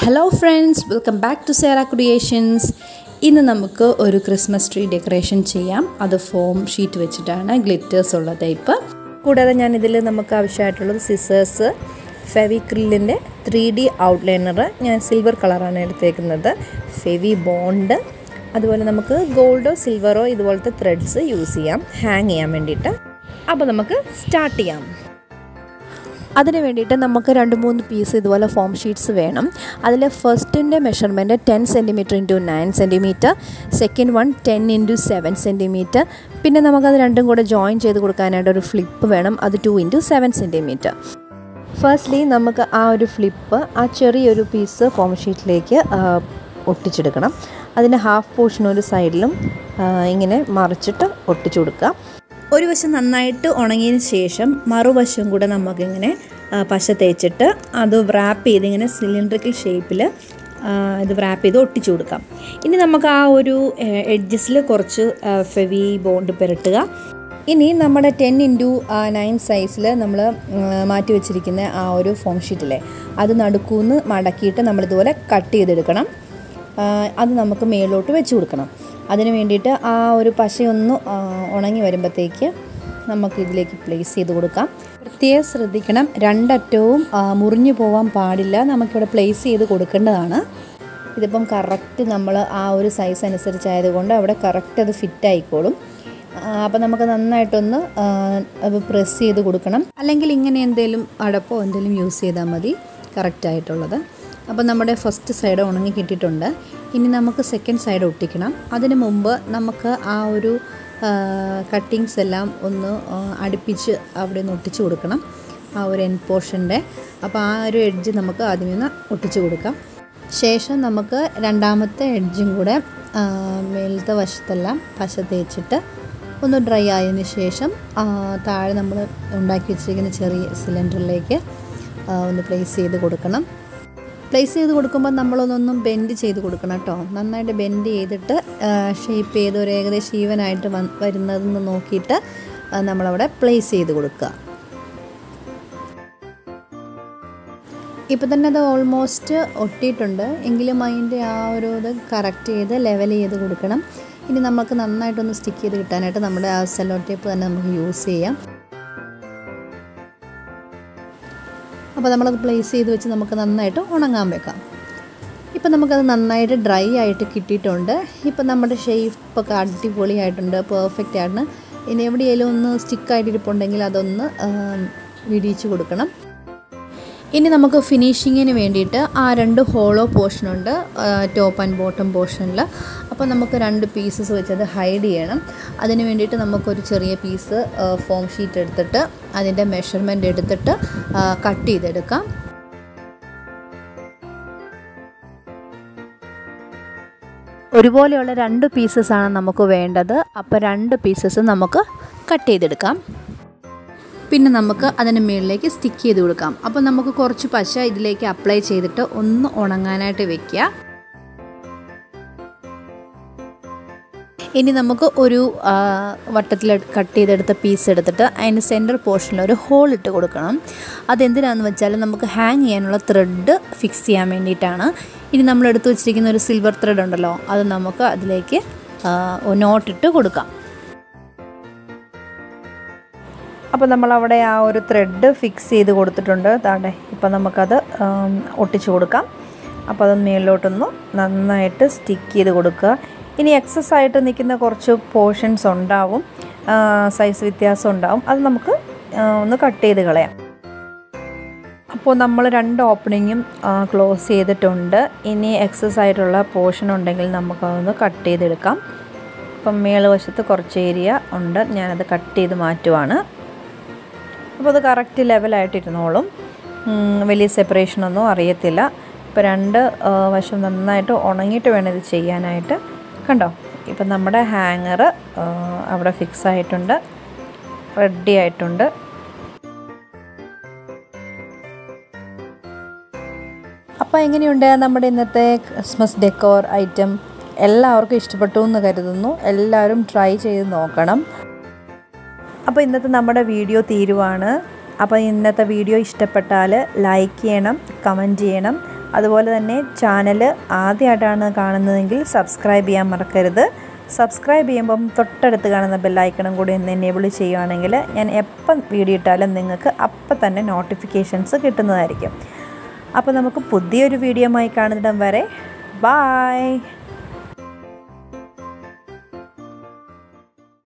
hello friends welcome back to Sera creations ഇന്ന് നമുക്ക് ഒരു ക്രിസ്മസ് ട്രീ ഡെക്കറേഷൻ ചെയ്യാം അത് ഫോം ഷീറ്റ് വെച്ചിട്ടാണ് ഗ്ലിറ്റേഴ്സ് ഉള്ള ടൈപ്പ് കൂടാതെ ഞാൻ ഇതിൽ നമുക്ക് ആവശ്യമായിട്ടുള്ളത് സിസേഴ്സ് ഫെവിക്രില്ലിൻ്റെ ത്രീ ഡി ഔട്ട്ലൈനർ ഞാൻ സിൽവർ കളറാണ് എടുത്തേക്കുന്നത് ഫെവി ബോണ്ട് അതുപോലെ നമുക്ക് ഗോൾഡോ സിൽവറോ ഇതുപോലത്തെ ത്രെഡ്സ് യൂസ് ചെയ്യാം ഹാങ് ചെയ്യാൻ വേണ്ടിയിട്ട് അപ്പോൾ നമുക്ക് സ്റ്റാർട്ട് ചെയ്യാം അതിന് വേണ്ടിയിട്ട് നമുക്ക് രണ്ട് മൂന്ന് പീസ് ഇതുപോലെ ഫോം ഷീറ്റ്സ് വേണം അതിൽ ഫസ്റ്റിൻ്റെ measurement ten centimetre into nine centimetre second one ten into seven centimetre പിന്നെ നമുക്കത് രണ്ടും കൂടെ ജോയിൻ ചെയ്ത് കൊടുക്കാനായിട്ട് ഒരു ഫ്ലിപ്പ് വേണം അത് two into seven centimetre firstly നമുക്ക് ആ ഒരു ഫ്ലിപ്പ് ആ ചെറിയൊരു പീസ് ഫോം ഷീറ്റിലേക്ക് ഒട്ടിച്ചെടുക്കണം അതിൻ്റെ ഹാഫ് പോർഷൻ ഒരു സൈഡിലും ഇങ്ങനെ മറിച്ചിട്ട് ഒട്ടിച്ചു കൊടുക്കുക ഒരു വശം നന്നായിട്ട് ഉണങ്ങിയതിന് ശേഷം മറുവശം കൂടെ നമുക്കിങ്ങനെ പശ തേച്ചിട്ട് അത് റാപ്പ് ചെയ്ത് ഇങ്ങനെ സിലിണ്ടറിക്കൽ ഷേപ്പിൽ ഇത് റാപ്പ് ചെയ്ത് ഒട്ടിച്ചു കൊടുക്കാം ഇനി നമുക്ക് ആ ഒരു എഡ്ജസിൽ കുറച്ച് ഫെവി ബോണ്ട് പുരട്ടുക ഇനി നമ്മുടെ ടെൻ ഇൻറ്റു നയൻ സൈസിൽ നമ്മൾ മാറ്റി വെച്ചിരിക്കുന്ന ആ ഒരു ഫോം ഷീറ്റിലെ അത് നടുക്കൂന്ന് മടക്കിയിട്ട് നമ്മളിതുപോലെ കട്ട് ചെയ്തെടുക്കണം അത് നമുക്ക് മേലോട്ട് വെച്ച് കൊടുക്കണം അതിന് വേണ്ടിയിട്ട് ആ ഒരു പശയൊന്ന് ഉണങ്ങി വരുമ്പോഴത്തേക്ക് നമുക്ക് ഇതിലേക്ക് പ്ലേസ് ചെയ്ത് കൊടുക്കാം പ്രത്യേകം ശ്രദ്ധിക്കണം രണ്ടറ്റവും മുറിഞ്ഞു പോകാൻ പാടില്ല നമുക്കിവിടെ പ്ലേസ് ചെയ്ത് കൊടുക്കേണ്ടതാണ് ഇതിപ്പം കറക്റ്റ് നമ്മൾ ആ ഒരു സൈസ് അനുസരിച്ചായതുകൊണ്ട് അവിടെ കറക്റ്റ് അത് ഫിറ്റ് ആയിക്കോളും അപ്പോൾ നമുക്ക് നന്നായിട്ടൊന്ന് പ്രസ് ചെയ്ത് കൊടുക്കണം അല്ലെങ്കിൽ ഇങ്ങനെ എന്തെങ്കിലും അടപ്പോ എന്തെങ്കിലും യൂസ് ചെയ്താൽ മതി കറക്റ്റായിട്ടുള്ളത് അപ്പോൾ നമ്മുടെ ഫസ്റ്റ് സൈഡ് ഉണങ്ങി കിട്ടിയിട്ടുണ്ട് ഇനി നമുക്ക് സെക്കൻഡ് സൈഡ് ഒട്ടിക്കണം അതിന് മുമ്പ് നമുക്ക് ആ ഒരു കട്ടിങ്സ് എല്ലാം ഒന്ന് അടുപ്പിച്ച് അവിടെ നിന്ന് ഒട്ടിച്ച് കൊടുക്കണം ആ ഒരു എൻ പോർഷൻ്റെ അപ്പോൾ ആ ഒരു എഡ്ജ് നമുക്ക് ആദ്യമേ ഒന്ന് ഒട്ടിച്ച് കൊടുക്കാം ശേഷം നമുക്ക് രണ്ടാമത്തെ എഡ്ജും കൂടെ മേലത്തെ വശത്തെല്ലാം പശ തേച്ചിട്ട് ഒന്ന് ഡ്രൈ ആയതിനു ശേഷം താഴെ നമ്മൾ ഉണ്ടാക്കി വെച്ചിരിക്കുന്ന ചെറിയ സിലിണ്ടറിലേക്ക് ഒന്ന് പ്ലേസ് ചെയ്ത് കൊടുക്കണം പ്ലേസ് ചെയ്ത് കൊടുക്കുമ്പോൾ നമ്മളൊന്നൊന്നും ബെൻഡ് ചെയ്ത് കൊടുക്കണം കേട്ടോ നന്നായിട്ട് ബെൻഡ് ചെയ്തിട്ട് ഷേപ്പ് ചെയ്ത് ഒരു ഏകദേശം ഈവനായിട്ട് വരുന്നതെന്ന് നോക്കിയിട്ട് നമ്മളവിടെ പ്ലേസ് ചെയ്ത് കൊടുക്കുക ഇപ്പം തന്നെ അത് ഓൾമോസ്റ്റ് ഒട്ടിയിട്ടുണ്ട് എങ്കിലും അതിൻ്റെ ആ ഒരു ഇത് കറക്റ്റ് ചെയ്ത് ലെവൽ ചെയ്ത് കൊടുക്കണം ഇനി നമുക്ക് നന്നായിട്ടൊന്ന് സ്റ്റിക്ക് ചെയ്ത് കിട്ടാനായിട്ട് നമ്മുടെ ആ സെല്ലോ ടേപ്പ് തന്നെ നമുക്ക് യൂസ് ചെയ്യാം അപ്പോൾ നമ്മളത് പ്ലേസ് ചെയ്ത് വെച്ച് നമുക്ക് നന്നായിട്ട് ഉണങ്ങാൻ വെക്കാം ഇപ്പം നമുക്കത് നന്നായിട്ട് ഡ്രൈ ആയിട്ട് കിട്ടിയിട്ടുണ്ട് ഇപ്പം നമ്മുടെ ഷേപ്പൊക്കെ അടിപൊളിയായിട്ടുണ്ട് പെർഫെക്റ്റ് ആണ് ഇനി എവിടെയെങ്കിലും ഒന്ന് സ്റ്റിക്കായിട്ട് ഇരിപ്പുണ്ടെങ്കിൽ അതൊന്ന് വിടിയിച്ച് കൊടുക്കണം ഇനി നമുക്ക് ഫിനിഷിങ്ങിന് വേണ്ടിയിട്ട് ആ രണ്ട് ഹോളോ പോർഷനുണ്ട് ടോപ്പ് ആൻഡ് ബോട്ടം പോർഷനിൽ അപ്പോൾ നമുക്ക് രണ്ട് പീസസ് വെച്ചത് ഹൈഡ് ചെയ്യണം അതിന് വേണ്ടിയിട്ട് നമുക്കൊരു ചെറിയ പീസ് ഫോം ഷീറ്റ് എടുത്തിട്ട് അതിൻ്റെ മെഷർമെൻറ്റ് എടുത്തിട്ട് കട്ട് ചെയ്തെടുക്കാം ഒരുപോലെയുള്ള രണ്ട് പീസസാണ് നമുക്ക് വേണ്ടത് അപ്പോൾ രണ്ട് പീസസ് നമുക്ക് കട്ട് ചെയ്തെടുക്കാം പിന്നെ നമുക്ക് അതിന് മുകളിലേക്ക് സ്റ്റിക്ക് ചെയ്ത് കൊടുക്കാം അപ്പോൾ നമുക്ക് കുറച്ച് പശ ഇതിലേക്ക് അപ്ലൈ ചെയ്തിട്ട് ഒന്ന് ഉണങ്ങാനായിട്ട് വെക്കുക ഇനി നമുക്ക് ഒരു വട്ടത്തിൽ കട്ട് ചെയ്തെടുത്ത പീസ് എടുത്തിട്ട് അതിന് സെൻറ്റർ പോർഷനിൽ ഒരു ഹോൾ ഇട്ട് കൊടുക്കണം അതെന്തിനാണെന്ന് വെച്ചാൽ നമുക്ക് ഹാങ് ചെയ്യാനുള്ള ത്രെഡ് ഫിക്സ് ചെയ്യാൻ വേണ്ടിയിട്ടാണ് ഇനി നമ്മൾ എടുത്തു വെച്ചിരിക്കുന്ന ഒരു സിൽവർ ത്രെഡ് ഉണ്ടല്ലോ അത് നമുക്ക് അതിലേക്ക് നോട്ടിട്ട് കൊടുക്കാം അപ്പോൾ നമ്മളവിടെ ആ ഒരു ത്രെഡ് ഫിക്സ് ചെയ്ത് കൊടുത്തിട്ടുണ്ട് താണ്ടെ ഇപ്പോൾ നമുക്കത് ഒട്ടിച്ചു കൊടുക്കാം അപ്പോൾ അത് മേളിലോട്ടൊന്ന് നന്നായിട്ട് സ്റ്റിക്ക് ചെയ്ത് കൊടുക്കുക ഇനി എക്സസ് ആയിട്ട് നിൽക്കുന്ന കുറച്ച് പോർഷൻസ് ഉണ്ടാവും സൈസ് വ്യത്യാസം ഉണ്ടാവും അത് നമുക്ക് ഒന്ന് കട്ട് ചെയ്ത് കളയാം അപ്പോൾ നമ്മൾ രണ്ട് ഓപ്പണിങ്ങും ക്ലോസ് ചെയ്തിട്ടുണ്ട് ഇനി എക്സസ് ആയിട്ടുള്ള പോർഷൻ ഉണ്ടെങ്കിൽ നമുക്കതൊന്ന് കട്ട് ചെയ്തെടുക്കാം അപ്പം മേളുവശത്ത് കുറച്ച് ഏരിയ ഉണ്ട് ഞാനത് കട്ട് ചെയ്ത് മാറ്റുവാണ് അപ്പോൾ അത് കറക്റ്റ് ലെവലായിട്ടിരുന്നോളും വലിയ സെപ്പറേഷനൊന്നും അറിയത്തില്ല ഇപ്പോൾ രണ്ട് വശം നന്നായിട്ട് ഉണങ്ങിയിട്ട് വേണം ഇത് ചെയ്യാനായിട്ട് കണ്ടോ ഇപ്പം നമ്മുടെ ഹാങ്ങർ അവിടെ ഫിക്സ് ആയിട്ടുണ്ട് റെഡി ആയിട്ടുണ്ട് അപ്പോൾ എങ്ങനെയുണ്ട് നമ്മുടെ ഇന്നത്തെ ക്രിസ്മസ് ഡെക്കോർ ഐറ്റം എല്ലാവർക്കും ഇഷ്ടപ്പെട്ടു എന്ന് കരുതുന്നു എല്ലാവരും ട്രൈ ചെയ്ത് നോക്കണം അപ്പോൾ ഇന്നത്തെ നമ്മുടെ വീഡിയോ തീരുവാണ് അപ്പോൾ ഇന്നത്തെ വീഡിയോ ഇഷ്ടപ്പെട്ടാൽ ലൈക്ക് ചെയ്യണം കമൻറ്റ് ചെയ്യണം അതുപോലെ തന്നെ ചാനൽ ആദ്യമായിട്ടാണ് കാണുന്നതെങ്കിൽ സബ്സ്ക്രൈബ് ചെയ്യാൻ മറക്കരുത് സബ്സ്ക്രൈബ് ചെയ്യുമ്പം തൊട്ടടുത്ത് കാണുന്ന ബെല്ലൈക്കണും കൂടി ഒന്ന് എനേബിൾ ചെയ്യുകയാണെങ്കിൽ ഞാൻ എപ്പം വീഡിയോ ഇട്ടാലും നിങ്ങൾക്ക് അപ്പം തന്നെ നോട്ടിഫിക്കേഷൻസ് കിട്ടുന്നതായിരിക്കും അപ്പോൾ നമുക്ക് പുതിയൊരു വീഡിയോ ആയി കാണുന്നിടം വരെ ബായ്